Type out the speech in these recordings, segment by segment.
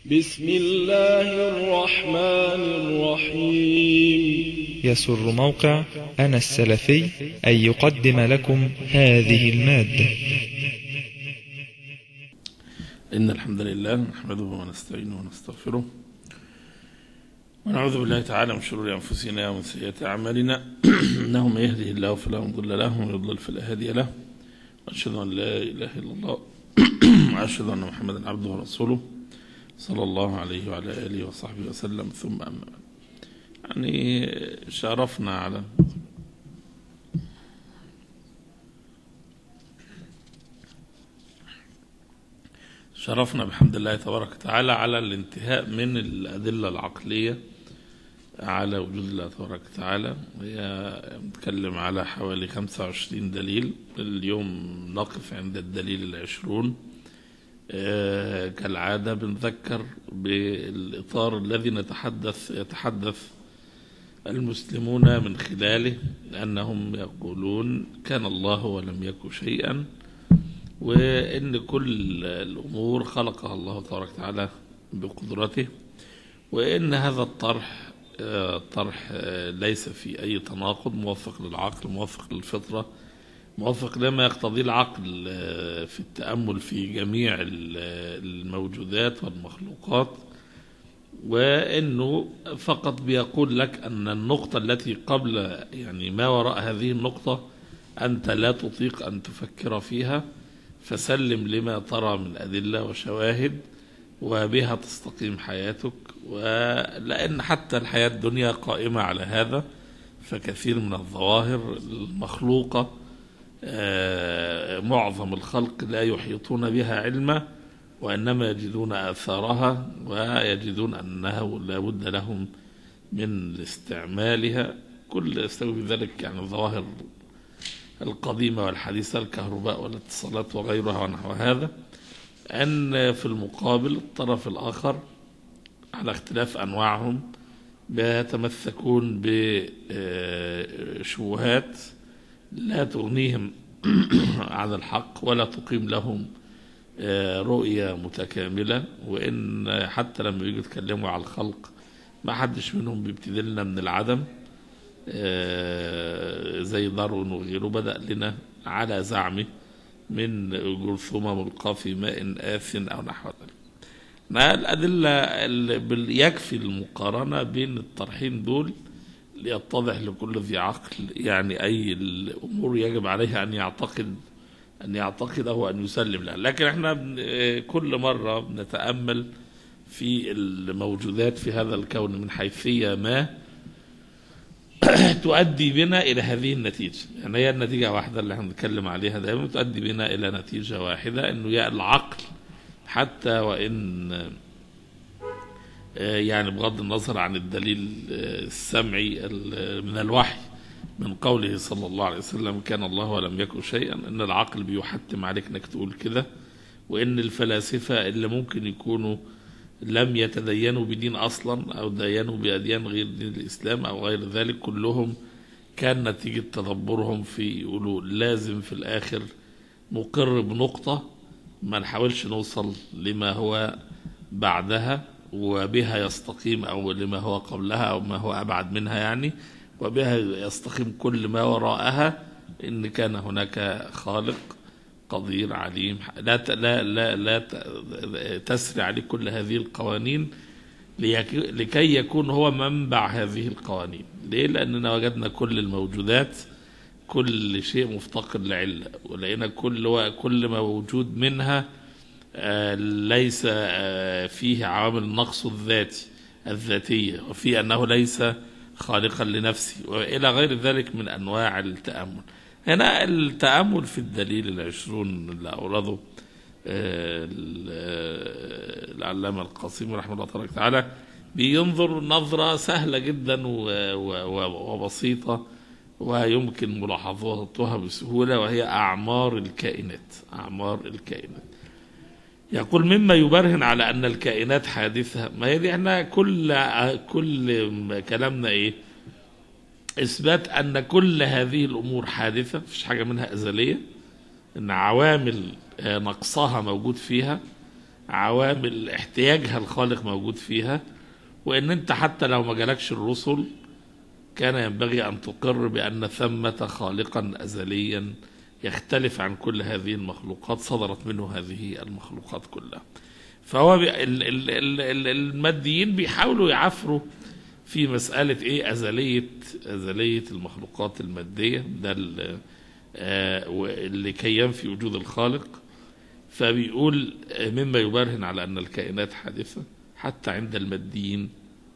بسم الله الرحمن الرحيم يسر موقع أنا السلفي أن يقدم لكم هذه المادة إن الحمد لله نحمده ونستعينه ونستغفره ونعوذ بالله تعالى من شرور أنفسنا ومن سيئات أعمالنا إنه من يهده الله فلا مضل له ومن يضلل فلا هادي له وأشهد أن لا إله إلا الله وأشهد أن محمدا عبده ورسوله صلى الله عليه وعلى آله وصحبه وسلم ثم أما بعد يعني شرفنا على شرفنا بحمد الله تبارك وتعالى على الانتهاء من الأدلة العقلية على وجود الله تبارك وتعالى هي بنتكلم على حوالي 25 دليل اليوم نقف عند الدليل العشرون آه كالعادة بنذكر بالإطار الذي نتحدث يتحدث المسلمون من خلاله أنهم يقولون كان الله ولم يكن شيئا وإن كل الأمور خلقها الله تبارك وتعالى بقدرته وإن هذا الطرح طرح ليس في أي تناقض موافق للعقل موافق للفطرة موافق لما يقتضيه العقل في التأمل في جميع الموجودات والمخلوقات وأنه فقط بيقول لك أن النقطة التي قبل يعني ما وراء هذه النقطة أنت لا تطيق أن تفكر فيها فسلم لما ترى من أدلة وشواهد وبها تستقيم حياتك ولأن حتى الحياة الدنيا قائمة على هذا فكثير من الظواهر المخلوقة معظم الخلق لا يحيطون بها علما وإنما يجدون آثارها ويجدون أنه لا بد لهم من استعمالها كل يستوي بذلك يعني الظواهر القديمة والحديثة الكهرباء والاتصالات وغيرها ونحو هذا أن في المقابل الطرف الآخر على اختلاف أنواعهم بيتمسكون بشبهات لا تغنيهم عن الحق ولا تقيم لهم رؤية متكاملة وإن حتى لما بيجوا يتكلموا على الخلق ما حدش منهم بيبتدي لنا من العدم زي داروين وغيره بدأ لنا على زعمه من جرثومة ملقاة في ماء آثن أو نحو ذلك الأدلة يكفي المقارنة بين الطرحين دول ليتضح لكل ذي عقل يعني أي الأمور يجب عليه أن يعتقد أن يعتقد أو أن يسلم لها لكن احنا كل مرة بنتأمل في الموجودات في هذا الكون من حيثية ما تؤدي بنا إلى هذه النتيجة يعني هي النتيجة واحدة اللي احنا بنتكلم عليها دائما تؤدي بنا إلى نتيجة واحدة أنه يا العقل حتى وإن يعني بغض النظر عن الدليل السمعي من الوحي من قوله صلى الله عليه وسلم كان الله ولم يكن شيئا ان العقل بيحتم عليك انك تقول كده وان الفلاسفه اللي ممكن يكونوا لم يتدينوا بدين اصلا او دينوا باديان غير دين الاسلام او غير ذلك كلهم كان نتيجه تدبرهم في يقولوا لازم في الاخر نقر بنقطه ما نحاولش نوصل لما هو بعدها وبها يستقيم او لما هو قبلها او ما هو ابعد منها يعني وبها يستقيم كل ما وراءها ان كان هناك خالق قدير عليم لا لا لا لا تسري عليه كل هذه القوانين لكي يكون هو منبع هذه القوانين ليه لاننا وجدنا كل الموجودات كل شيء مفتقر لعله ولقينا كل كل موجود منها ليس فيه عوامل النقص الذاتي الذاتيه وفي انه ليس خالقا لنفسه وإلى غير ذلك من أنواع التأمل هنا التأمل في الدليل العشرون اللي أورده العلامة القاسم رحمه الله تبارك وتعالى بينظر نظرة سهلة جدا وبسيطة ويمكن ملاحظتها بسهولة وهي أعمار الكائنات أعمار الكائنات يقول مما يبرهن على ان الكائنات حادثه ما هي دي احنا كل كل كلامنا ايه اثبات ان كل هذه الامور حادثه مفيش حاجه منها ازليه ان عوامل نقصها موجود فيها عوامل احتياجها الخالق موجود فيها وان انت حتى لو ما جالكش الرسل كان ينبغي ان تقر بان ثمة خالقا ازليا يختلف عن كل هذه المخلوقات صدرت منه هذه المخلوقات كلها فهو بي ال ال ال ال الماديين بيحاولوا يعفروا في مسألة ايه ازلية ازلية المخلوقات المادية ده ال- آه، واللي كي ينفي وجود الخالق فبيقول آه، مما يبرهن على ان الكائنات حادثة حتى عند الماديين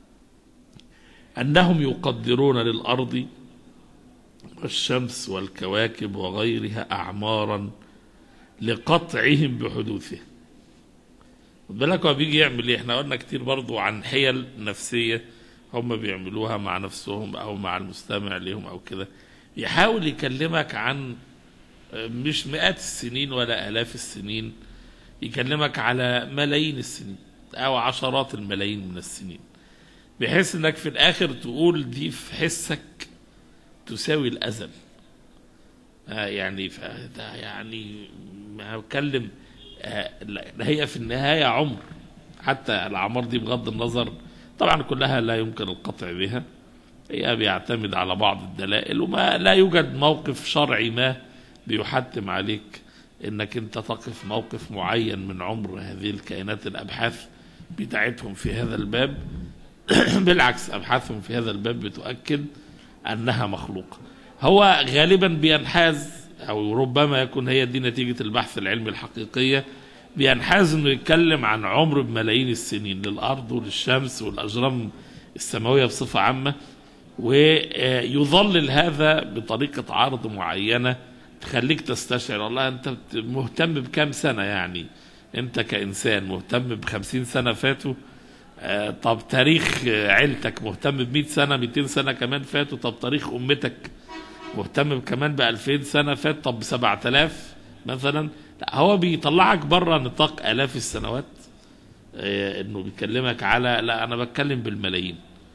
انهم يقدرون للارض والشمس والكواكب وغيرها اعمارا لقطعهم بحدوثها خد بالك هو بيجي يعمل ايه احنا قلنا كتير برضو عن حيل نفسيه هم بيعملوها مع نفسهم او مع المستمع ليهم او كده يحاول يكلمك عن مش مئات السنين ولا الاف السنين يكلمك على ملايين السنين او عشرات الملايين من السنين بحيث انك في الاخر تقول دي في حسك تساوي الازل آه يعني فده يعني ما بتكلم آه لا هي في النهايه عمر حتى الاعمار دي بغض النظر طبعا كلها لا يمكن القطع بها هي بيعتمد على بعض الدلائل وما لا يوجد موقف شرعي ما بيحتم عليك انك انت تقف موقف معين من عمر هذه الكائنات الابحاث بتاعتهم في هذا الباب بالعكس ابحاثهم في هذا الباب بتؤكد انها مخلوقه هو غالبا بينحاز او ربما يكون هي دي نتيجه البحث العلمي الحقيقيه بينحاز انه يتكلم عن عمر بملايين السنين للارض وللشمس والاجرام السماويه بصفه عامه ويظلل هذا بطريقه عرض معينه تخليك تستشعر والله انت بت- مهتم بكام سنه يعني انت كانسان مهتم بخمسين سنه فاتوا آه، طب تاريخ آه، عيلتك مهتم ب 100 سنه 200 سنه كمان فاتوا طب تاريخ امتك مهتم كمان ب 2000 سنه فات طب ب 7000 مثلا لا هو بيطلعك بره نطاق الاف السنوات آه، انه بيكلمك على لا انا بتكلم بالملايين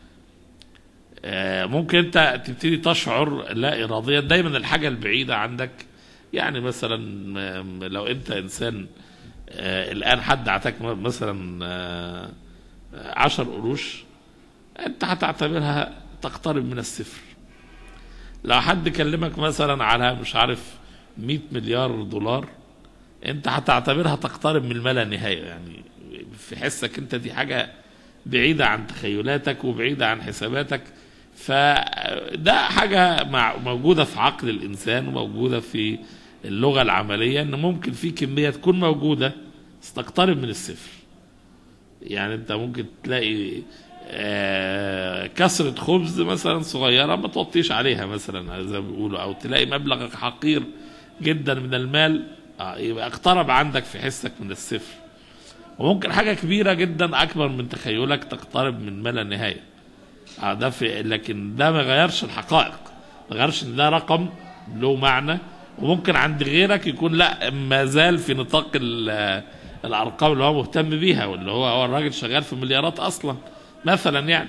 آه، ممكن انت تبتدي تشعر لا اراديا دايما الحاجه البعيده عندك يعني مثلا آم، لو انت انسان آه، الان حد اعطاك م- مثلا آه، عشر قروش انت هتعتبرها تقترب من الصفر لو حد كلمك مثلا على مش عارف 100 مليار دولار انت هتعتبرها تقترب من الملا نهايه يعني في حسك انت دي حاجه بعيده عن تخيلاتك وبعيده عن حساباتك فده حاجه مع موجوده في عقل الانسان وموجوده في اللغه العمليه ان ممكن في كميه تكون موجوده بس تقترب من الصفر يعني انت ممكن تلاقي آه، كسرة خبز مثلا صغيرة ما توطيش عليها مثلا زي ما بيقولوا أو تلاقي مبلغ حقير جدا من المال آه، يبقى اقترب عندك في حسك من الصفر وممكن حاجة كبيرة جدا أكبر من تخيلك تقترب من ما لا نهاية آه، ده في لكن ده ما غيرش الحقائق ما غيرش ان ده رقم له معنى وممكن عند غيرك يكون لا ما زال في نطاق ال- الارقام اللي هو مهتم بيها واللي هو هو الراجل شغال في مليارات اصلا مثلا يعني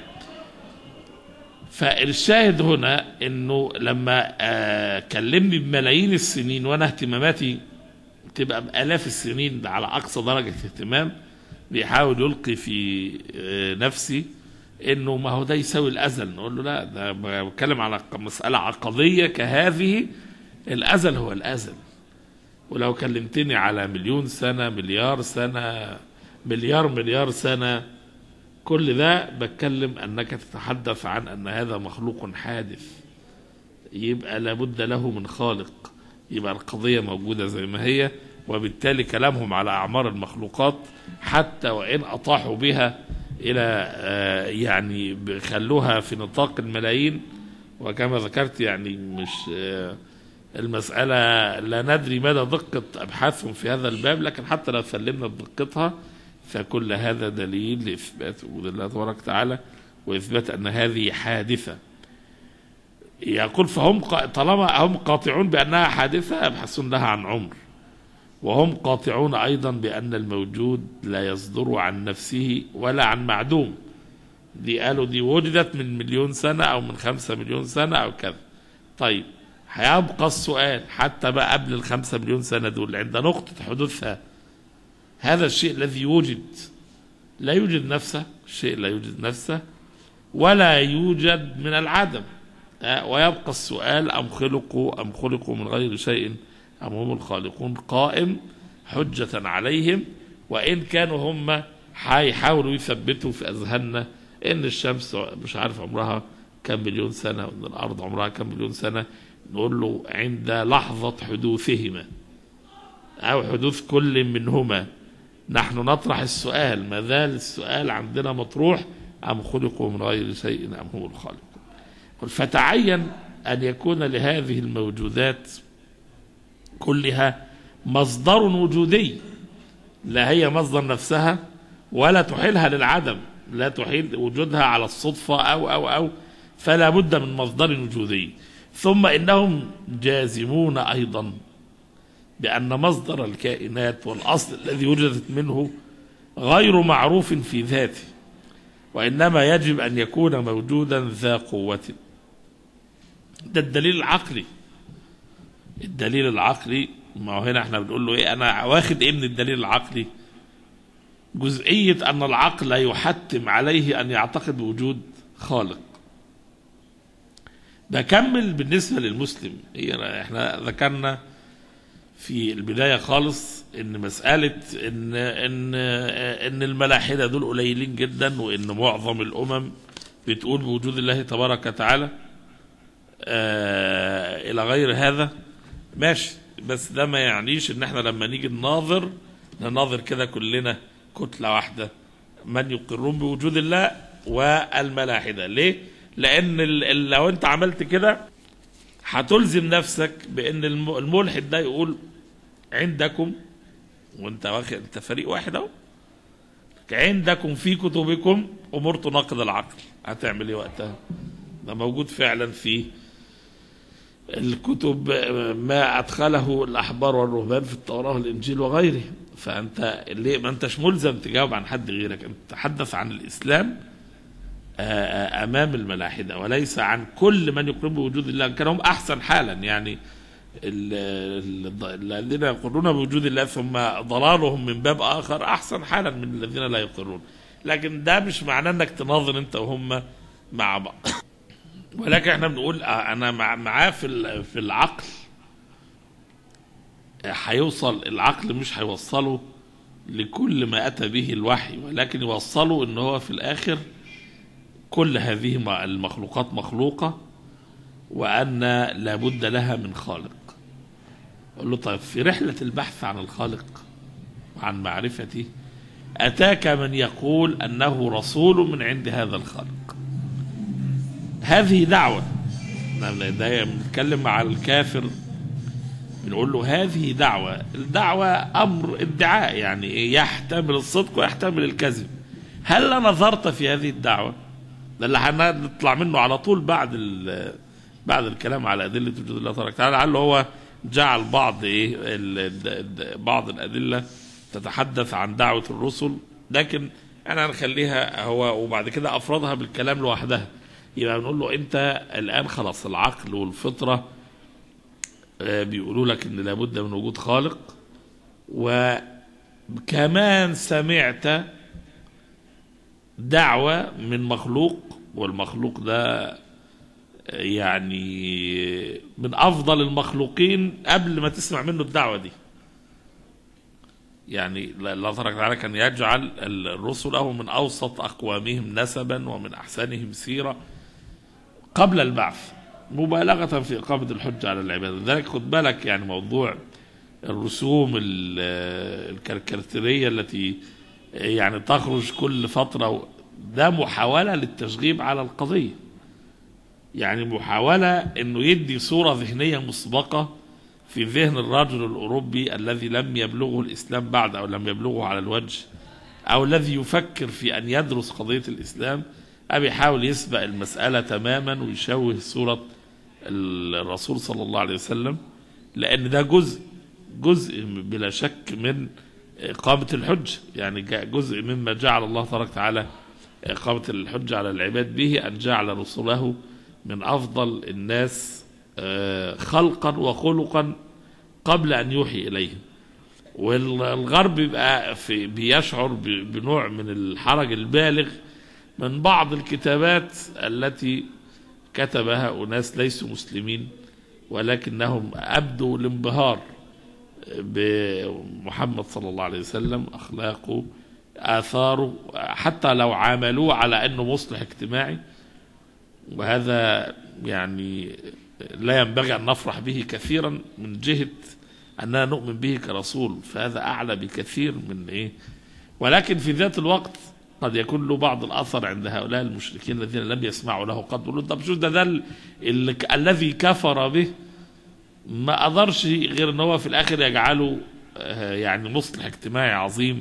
فالشاهد هنا انه لما آه كلمني بملايين السنين وانا اهتماماتي تبقى بالاف السنين على اقصى درجه اهتمام بيحاول يلقي في آه نفسي انه ما هو ده يساوي الازل نقول له لا ده بتكلم على مساله عقديه كهذه الازل هو الازل ولو كلمتني على مليون سنه مليار سنه مليار مليار سنه كل ده بتكلم انك تتحدث عن ان هذا مخلوق حادث يبقى لابد له من خالق يبقى القضيه موجوده زي ما هي وبالتالي كلامهم على اعمار المخلوقات حتى وان اطاحوا بها الى آه، يعني بيخلوها في نطاق الملايين وكما ذكرت يعني مش آه، المسألة لا ندري مدى دقة أبحاثهم في هذا الباب لكن حتى لو سلمنا بدقتها فكل هذا دليل لإثبات وجود الله تبارك وتعالى وإثبات أن هذه حادثة يقول فهم قا- طالما هم قاطعون بأنها حادثة يبحثون لها عن عمر وهم قاطعون أيضا بأن الموجود لا يصدر عن نفسه ولا عن معدوم دي قالوا دي وجدت من مليون سنة أو من خمسة مليون سنة أو كذا طيب هيبقى السؤال حتى بقى قبل الخمسة مليون سنة دول عند نقطة حدوثها هذا الشيء الذي يوجد لا يوجد نفسه الشيء لا يوجد نفسه ولا يوجد من العدم آه، ويبقى السؤال أم خلقوا أم خلقوا من غير شيء أم هم الخالقون قائم حجة عليهم وإن كانوا هم هيحاولوا يثبتوا في أذهاننا إن الشمس مش عارف عمرها كم مليون سنة وإن الأرض عمرها كم مليون سنة نقول له عند لحظة حدوثهما أو حدوث كل منهما نحن نطرح السؤال ما زال السؤال عندنا مطروح أم خلقوا من غير شيء أم هم الخالقون قل فتعين أن يكون لهذه الموجودات كلها مصدر وجودي لا هي مصدر نفسها ولا تحيلها للعدم لا تحيل وجودها على الصدفة أو أو أو فلا بد من مصدر وجودي ثم إنهم جازمون أيضا بأن مصدر الكائنات والأصل الذي وجدت منه غير معروف في ذاته وإنما يجب أن يكون موجودا ذا قوة ده الدليل العقلي الدليل العقلي ما هو هنا احنا بنقول له ايه انا واخد ايه من الدليل العقلي جزئية ان العقل يحتم عليه ان يعتقد بوجود خالق بكمل بالنسبة للمسلم هي احنا ذكرنا في البداية خالص ان مسألة ان ان ان الملاحدة دول قليلين جدا وان معظم الامم بتقول بوجود الله تبارك وتعالى آه الى غير هذا ماشي بس ده ما يعنيش ان احنا لما نيجي نناظر نناظر كده كلنا كتلة واحدة من يقرون بوجود الله والملاحدة ليه؟ لان ال- ال- لو انت عملت كده هتلزم نفسك بان الم- الملحد ده يقول عندكم وانت واخد انت فريق واحد اهو عندكم في كتبكم امور تناقض العقل هتعمل ايه وقتها؟ ده موجود فعلا في الكتب ما ادخله الاحبار والرهبان في التوراه والانجيل وغيره فانت ليه ما انتش ملزم تجاوب عن حد غيرك انت تحدث عن الاسلام آه، امام الملاحده وليس عن كل من يقر بوجود الله كانوا هم احسن حالا يعني ال- ال- الذين يقرون بوجود الله ثم ضلالهم من باب اخر احسن حالا من الذين لا يقرون لكن ده مش معناه انك تناظر انت وهم مع بعض ولكن احنا بنقول آه، انا مع- معاه في ال- في العقل آه، هيوصل العقل مش هيوصله لكل ما اتى به الوحي ولكن يوصله ان هو في الاخر كل هذه م- المخلوقات مخلوقه وان لابد لها من خالق اقول له طيب في رحله البحث عن الخالق وعن معرفته اتاك من يقول انه رسول من عند هذا الخالق هذه دعوة نعم، ده بنتكلم مع الكافر بنقول له هذه دعوة الدعوة أمر ادعاء يعني إيه؟ يحتمل الصدق ويحتمل الكذب هل نظرت في هذه الدعوة ده اللي هنطلع منه على طول بعد ال- بعد الكلام على أدلة وجود الله تبارك وتعالى لعل هو جعل بعض إيه ال- ال- ال- بعض الأدلة تتحدث عن دعوة الرسل لكن أنا هنخليها هو وبعد كده أفرضها بالكلام لوحدها يبقى بنقول له أنت الآن خلاص العقل والفطرة آه، بيقولوا لك ان لابد من وجود خالق وكمان سمعت دعوة من مخلوق والمخلوق ده آه، يعني من افضل المخلوقين قبل ما تسمع منه الدعوة دي يعني الله تبارك وتعالى كان يجعل الرسل هم من اوسط اقوامهم نسبا ومن احسنهم سيره قبل البعث مبالغة في إقامة الحجة على العباد لذلك خد بالك يعني موضوع الرسوم ال- الكاريكاتيرية التي يعني تخرج كل فترة ده محاولة للتشغيب على القضية يعني محاولة انه يدي صورة ذهنية مسبقة في ذهن الرجل الأوروبي الذي لم يبلغه الإسلام بعد أو لم يبلغه على الوجه أو الذي يفكر في أن يدرس قضية الإسلام أو يحاول يسبق المسألة تماما ويشوه صورة الرسول صلى الله عليه وسلم لأن ده جزء جزء بلا شك من إقامة الحج يعني جاء جزء مما جعل الله تبارك وتعالى إقامة الحج على العباد به أن جعل رسله من أفضل الناس آه، خلقا وخلقا قبل أن يوحي إليهم والغرب بيبقى في بيشعر ب- بنوع من الحرج البالغ من بعض الكتابات التي كتبها أناس ليسوا مسلمين ولكنهم أبدوا الانبهار بمحمد صلى الله عليه وسلم أخلاقه آثاره حتى لو عاملوه على أنه مصلح اجتماعي وهذا يعني لا ينبغي أن نفرح به كثيرا من جهة أننا نؤمن به كرسول فهذا أعلى بكثير من إيه ولكن في ذات الوقت قد يكون له بعض الأثر عند هؤلاء المشركين الذين لم يسمعوا له قد يقولون طب شو ده ده ال- ال- الذي كفر به ما قدرش غير ان هو في الاخر يجعله آه، يعني مصلح اجتماعي عظيم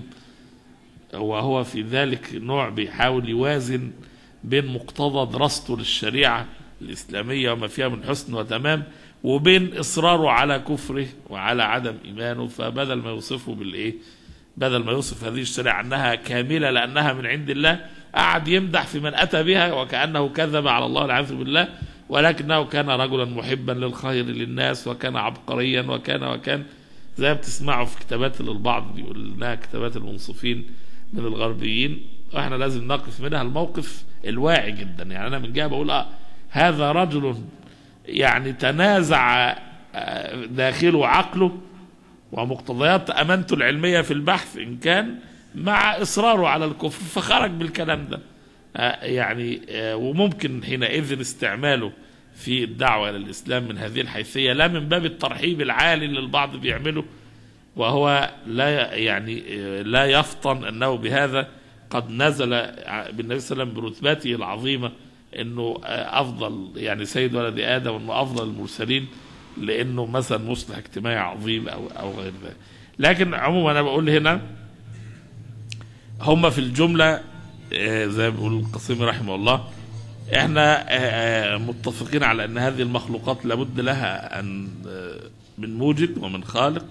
وهو في ذلك نوع بيحاول يوازن بين مقتضى دراسته للشريعة الإسلامية وما فيها من حسن وتمام وبين إصراره على كفره وعلى عدم إيمانه فبدل ما يوصفه بالإيه بدل ما يوصف هذه الشريعة أنها كاملة لأنها من عند الله قعد يمدح في من أتى بها وكأنه كذب على الله والعياذ بالله ولكنه كان رجلا محبا للخير للناس وكان عبقريا وكان وكان زي ما بتسمعوا في كتابات اللي البعض بيقول انها كتابات المنصفين من الغربيين واحنا لازم نقف منها الموقف الواعي جدا يعني انا من جهه بقول اه هذا رجل يعني تنازع آه، داخله عقله ومقتضيات امانته العلميه في البحث ان كان مع اصراره على الكفر فخرج بالكلام ده آه، يعني آه، وممكن حينئذ استعماله في الدعوه الى الاسلام من هذه الحيثيه لا من باب الترحيب العالي اللي البعض بيعمله وهو لا يعني آه، لا يفطن انه بهذا قد نزل ع- بالنبي صلى الله عليه وسلم برتبته العظيمه انه آه، افضل يعني سيد ولد ادم وانه افضل المرسلين لانه مثلا مصلح اجتماعي عظيم او او غير ذلك لكن عموما انا بقول هنا هم في الجمله آه، زي ما بيقول القاسمي رحمه الله احنا آه، آه، متفقين على ان هذه المخلوقات لابد لها ان آه، من موجد ومن خالق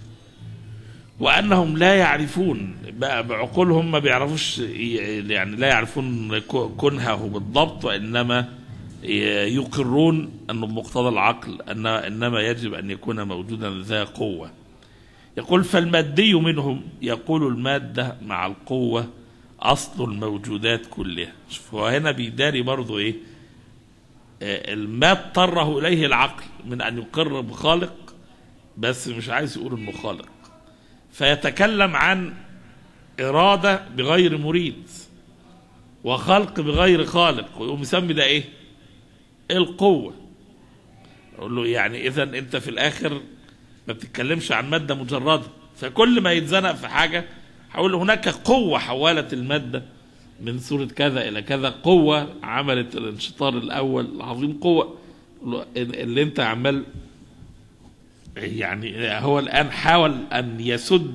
وانهم لا يعرفون بقى بعقولهم ما بيعرفوش ي- يعني لا يعرفون كو- كنهه بالضبط وانما ي- يقرون انه بمقتضى العقل ان انما يجب ان يكون موجودا ذا قوه يقول فالمادي منهم يقول الماده مع القوه اصل الموجودات كلها شوف هو هنا بيداري برضو ايه آه، ما اضطره اليه العقل من ان يقر بخالق بس مش عايز يقول انه خالق فيتكلم عن إرادة بغير مريد وخلق بغير خالق ويقوم يسمي ده إيه؟ القوة أقول له يعني إذا أنت في الآخر ما بتتكلمش عن مادة مجردة فكل ما يتزنق في حاجة هقول له هناك قوة حولت المادة من صورة كذا إلى كذا قوة عملت الانشطار الأول العظيم قوة أقول له اللي أنت عمال يعني هو الآن حاول أن يسد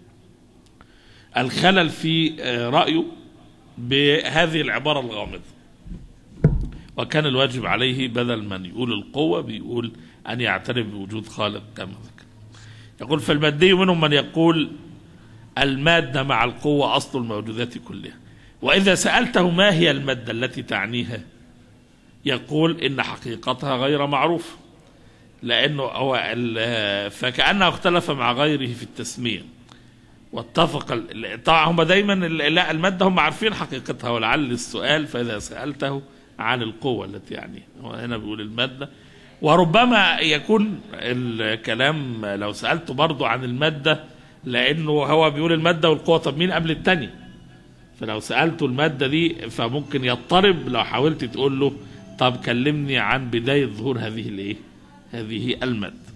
الخلل في آه، رأيه بهذه العبارة الغامضة وكان الواجب عليه بدل من يقول القوة بيقول أن يعترف بوجود خالق كما ذكر يقول فالمادي منهم من يقول المادة مع القوة أصل الموجودات كلها وإذا سألته ما هي المادة التي تعنيها يقول إن حقيقتها غير معروفة لانه هو ال- فكانه اختلف مع غيره في التسميه واتفق ال- طبعا هم دايما ال- لا الماده هم عارفين حقيقتها ولعل السؤال فاذا سالته عن القوه التي يعني هو هنا بيقول الماده وربما يكون الكلام لو سالته برضه عن الماده لانه هو بيقول الماده والقوه طب مين قبل الثانيه فلو سالته الماده دي فممكن يضطرب لو حاولت تقول له طب كلمني عن بدايه ظهور هذه الايه هذه المادة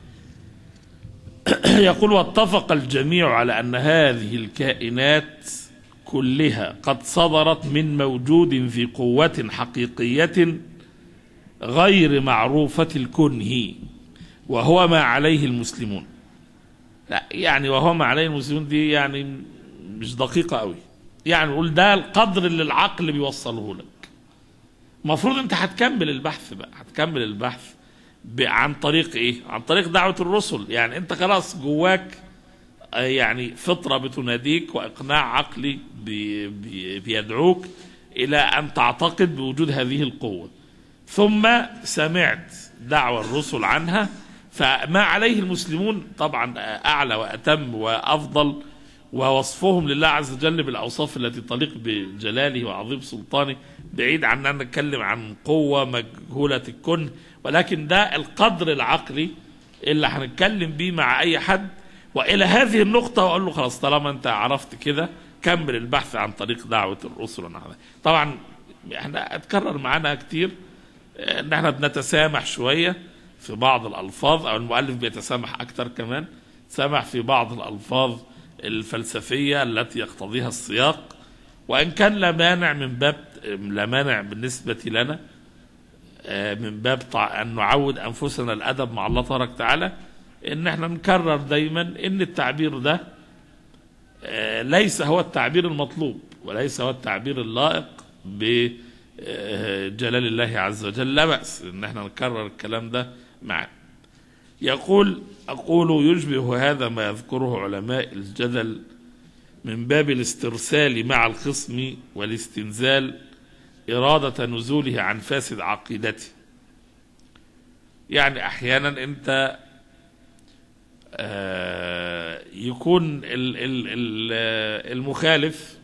يقول واتفق الجميع على أن هذه الكائنات كلها قد صدرت من موجود في قوة حقيقية غير معروفة الكنه وهو ما عليه المسلمون لا يعني وهو ما عليه المسلمون دي يعني مش دقيقة قوي يعني نقول ده القدر اللي العقل بيوصله لك المفروض انت هتكمل البحث بقى هتكمل البحث ب- عن طريق ايه عن طريق دعوة الرسل يعني انت خلاص جواك آه، يعني فطرة بتناديك واقناع عقلي بي بي بيدعوك الى ان تعتقد بوجود هذه القوة ثم سمعت دعوة الرسل عنها فما عليه المسلمون طبعا اعلى واتم وافضل ووصفهم لله عز وجل بالاوصاف التي تليق بجلاله وعظيم سلطانه بعيد عن ان نتكلم عن قوه مجهوله الكن ولكن ده القدر العقلي اللي هنتكلم بيه مع اي حد والى هذه النقطه واقول له خلاص طالما انت عرفت كده كمل البحث عن طريق دعوه الرسل ونحو ذلك. طبعا احنا اتكرر معانا كتير ان احنا بنتسامح شويه في بعض الالفاظ او المؤلف بيتسامح اكتر كمان سامح في بعض الالفاظ الفلسفيه التي يقتضيها السياق وان كان لا مانع من باب لا مانع بالنسبه لنا آه، من باب طع- ان نعود انفسنا الادب مع الله تبارك وتعالى ان احنا نكرر دايما ان التعبير ده آه، ليس هو التعبير المطلوب وليس هو التعبير اللائق بجلال الله عز وجل لا بأس ان احنا نكرر الكلام ده معا يقول أقول يشبه هذا ما يذكره علماء الجدل من باب الاسترسال مع الخصم والاستنزال إرادة نزوله عن فاسد عقيدته يعني أحيانا أنت آه، يكون ال- ال- ال- آه، المخالف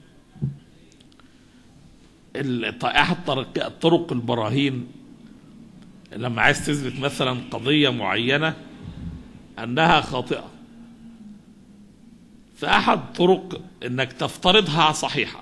ال- أحد طرق- طرق البراهين لما عايز تثبت مثلا قضية معينة أنها خاطئة فأحد طرق أنك تفترضها صحيحة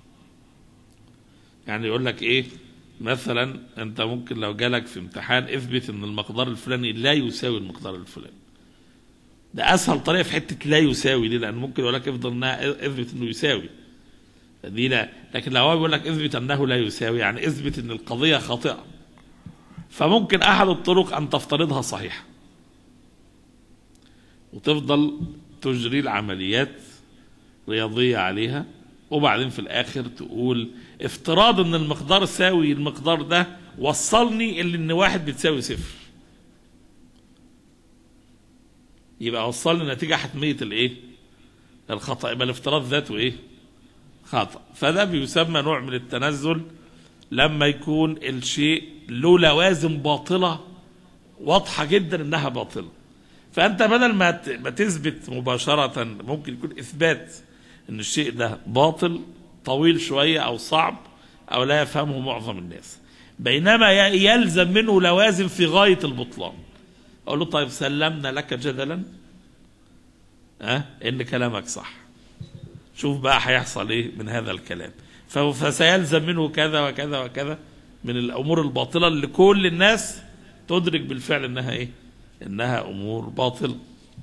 يعني يقول لك إيه مثلا أنت ممكن لو جالك في امتحان اثبت أن المقدار الفلاني لا يساوي المقدار الفلاني ده أسهل طريقة في حتة لا يساوي دي لأن ممكن يقول لك افضل انها اثبت أنه يساوي دي لا لكن لو هو بيقول لك اثبت أنه لا يساوي يعني اثبت أن القضية خاطئة فممكن احد الطرق ان تفترضها صحيحه وتفضل تجري العمليات رياضيه عليها وبعدين في الاخر تقول افتراض ان المقدار ساوي المقدار ده وصلني اللي ان واحد بتساوي صفر يبقى وصلني نتيجه حتميه الايه الخطا يبقى الافتراض ذاته ايه خطا فده بيسمى نوع من التنزل لما يكون الشيء له لوازم باطله واضحه جدا انها باطله فانت بدل ما ت- ما تثبت مباشره ممكن يكون اثبات ان الشيء ده باطل طويل شويه او صعب او لا يفهمه معظم الناس بينما ي- يلزم منه لوازم في غايه البطلان اقول له طيب سلمنا لك جدلا ها ان كلامك صح شوف بقى هيحصل ايه من هذا الكلام ف- فسيلزم منه كذا وكذا وكذا من الامور الباطله اللي كل الناس تدرك بالفعل انها ايه انها امور باطله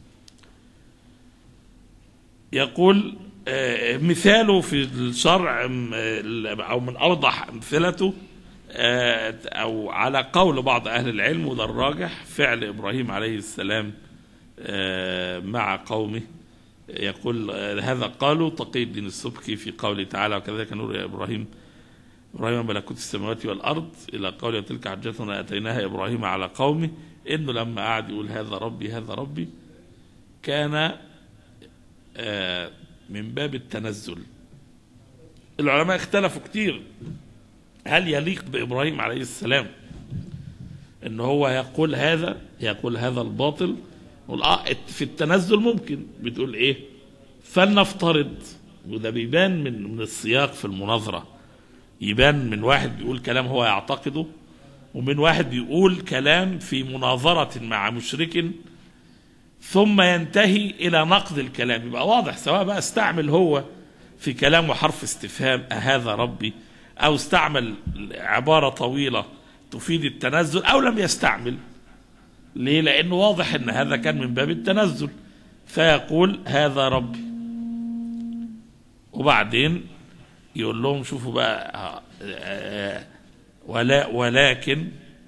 يقول آه، مثاله في الشرع م- آه، او من اوضح امثلته آه، او على قول بعض اهل العلم وده الراجح فعل ابراهيم عليه السلام آه، مع قومه يقول آه، هذا قالوا تقي الدين السبكي في قوله تعالى وكذلك نور يا ابراهيم ابراهيم ملكوت السماوات والارض الى قوله تلك حجتنا اتيناها ابراهيم على قومه انه لما قعد يقول هذا ربي هذا ربي كان آه، من باب التنزل العلماء اختلفوا كتير هل يليق بابراهيم عليه السلام ان هو يقول هذا يقول هذا الباطل نقول اه في التنزل ممكن بتقول ايه فلنفترض وده بيبان من من السياق في المناظره يبان من واحد بيقول كلام هو يعتقده ومن واحد بيقول كلام في مناظره مع مشرك ثم ينتهي الى نقد الكلام يبقى واضح سواء بقى استعمل هو في كلامه حرف استفهام أهذا ربي أو استعمل عبارة طويلة تفيد التنزل أو لم يستعمل ليه لأنه واضح أن هذا كان من باب التنزل فيقول هذا ربي وبعدين يقول لهم شوفوا بقى آه، ولا ولكن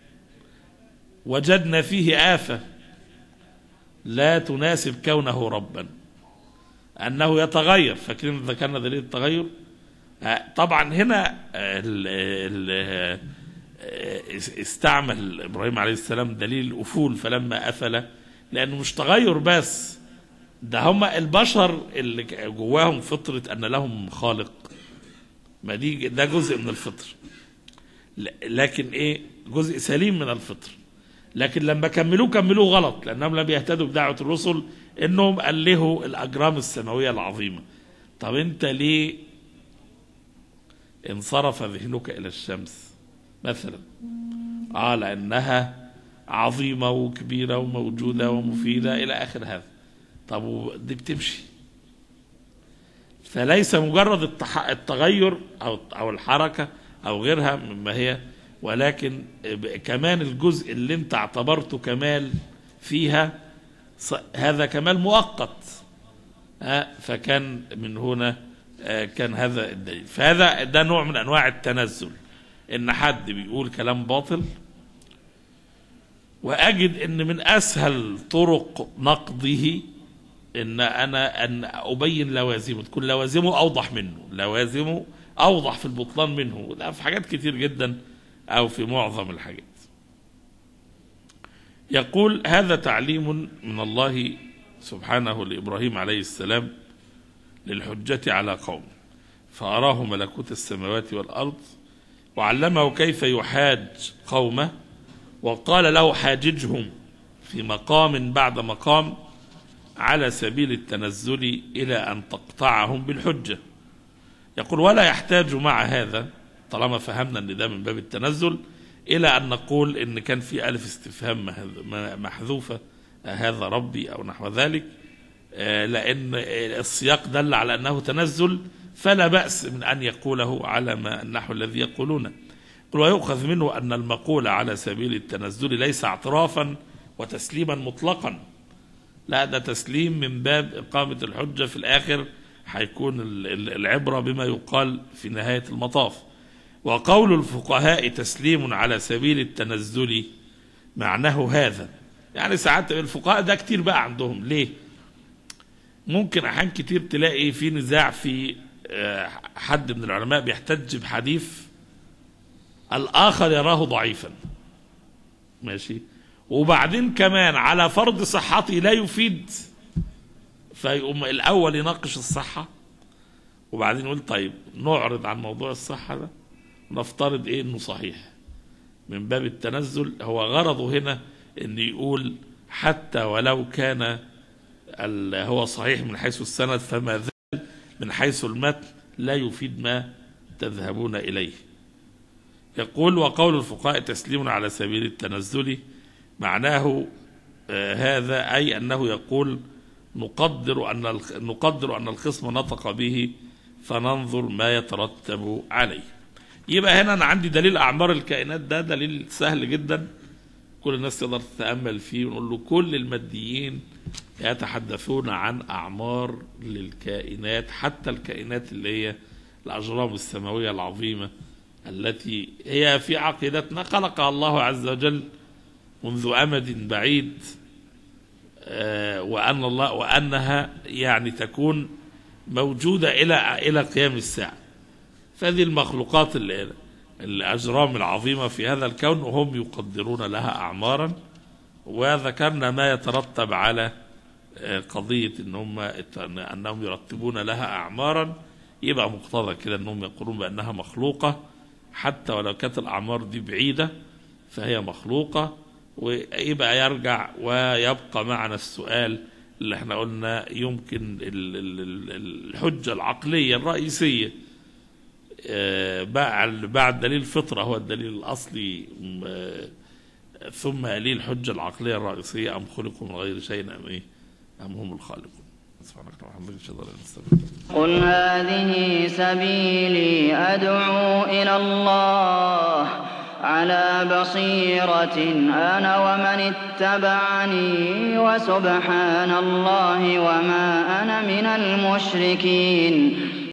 وجدنا فيه آفة لا تناسب كونه ربا أنه يتغير فاكرين ذكرنا دليل التغير آه، طبعا هنا آه، ال- ال- آه، استعمل إبراهيم عليه السلام دليل الأفول فلما أفل لأنه مش تغير بس ده هم البشر اللي جواهم فطرة أن لهم خالق ما دي ده جزء من الفطر ل- لكن ايه جزء سليم من الفطر لكن لما كملوه كملوه غلط لأنهم لم يهتدوا بدعوة الرسل إنهم ألهوا الأجرام السماوية العظيمة طب أنت ليه انصرف ذهنك إلى الشمس مثلا آه لأنها عظيمة وكبيرة وموجودة ومفيدة إلى آخر هذا طب و- دي بتمشي فليس مجرد التح... التغير أو أو الحركة أو غيرها مما هي ولكن ب- كمان الجزء اللي أنت اعتبرته كمال فيها ص- هذا كمال مؤقت آه، فكان من هنا آه، كان هذا الدليل فهذا ده نوع من انواع التنزل ان حد بيقول كلام باطل واجد ان من اسهل طرق نقضه ان انا ان ابين لوازمه تكون لوازمه اوضح منه لوازمه اوضح في البطلان منه ده في حاجات كتير جدا او في معظم الحاجات يقول هذا تعليم من الله سبحانه لابراهيم عليه السلام للحجة على قوم فأراه ملكوت السماوات والأرض وعلمه كيف يحاج قومه وقال له حاججهم في مقام بعد مقام على سبيل التنزل إلى أن تقطعهم بالحجة يقول ولا يحتاج مع هذا طالما فهمنا ان ده من باب التنزل الى ان نقول ان كان في الف استفهام مه- محذوفه هذا ربي او نحو ذلك آه، لان السياق دل على انه تنزل فلا باس من ان يقوله على ما النحو الذي يقولونه قل ويؤخذ منه ان المقول على سبيل التنزل ليس اعترافا وتسليما مطلقا لا ده تسليم من باب إقامة الحجة في الآخر هيكون ال- ال- العبرة بما يقال في نهاية المطاف وقول الفقهاء تسليم على سبيل التنزل معناه هذا يعني ساعات الفقهاء ده كتير بقى عندهم ليه ممكن أحيان كتير تلاقي في نزاع في آه، حد من العلماء بيحتج بحديث الآخر يراه ضعيفا ماشي وبعدين كمان على فرض صحته لا يفيد فيقوم الأول يناقش الصحة وبعدين يقول طيب نعرض عن موضوع الصحة ده نفترض ايه انه صحيح من باب التنزل هو غرضه هنا ان يقول حتى ولو كان ال- هو صحيح من حيث السند فما زال من حيث المتن لا يفيد ما تذهبون اليه يقول وقول الفقهاء تسليم على سبيل التنزل معناه آه، هذا أي أنه يقول نقدر أن الخ- نقدر أن الخصم نطق به فننظر ما يترتب عليه يبقى هنا أنا عندي دليل أعمار الكائنات ده دليل سهل جدا كل الناس تقدر تتأمل فيه ونقول له كل الماديين يتحدثون عن أعمار للكائنات حتى الكائنات اللي هي الأجرام السماوية العظيمة التي هي في عقيدتنا خلقها الله عز وجل منذ أمد بعيد آه، وأن الله وأنها يعني تكون موجودة إلى إلى قيام الساعة فهذه المخلوقات ال- الأجرام العظيمة في هذا الكون وهم يقدرون لها أعمارا وذكرنا ما يترتب على آه، قضية إن هم أنهم يرتبون لها أعمارا يبقى مقتضى كده أنهم يقولون بأنها مخلوقة حتى ولو كانت الأعمار دي بعيدة فهي مخلوقة ويبقى يرجع ويبقى معنا السؤال اللي احنا قلنا يمكن ال- ال- ال- الحجة العقلية الرئيسية آه، بعد بعد دليل الفطرة هو الدليل الأصلي م- آه، ثم يليه الحجة العقلية الرئيسية أم خلقوا من غير شيء أم إيه أم هم الخالقون سبحانك اللهم وبحمدك أشهد أن لا إله إلا أنت قل هذه سبيلي أدعو إلى الله على بصيرة أنا ومن اتبعني وسبحان الله وما أنا من المشركين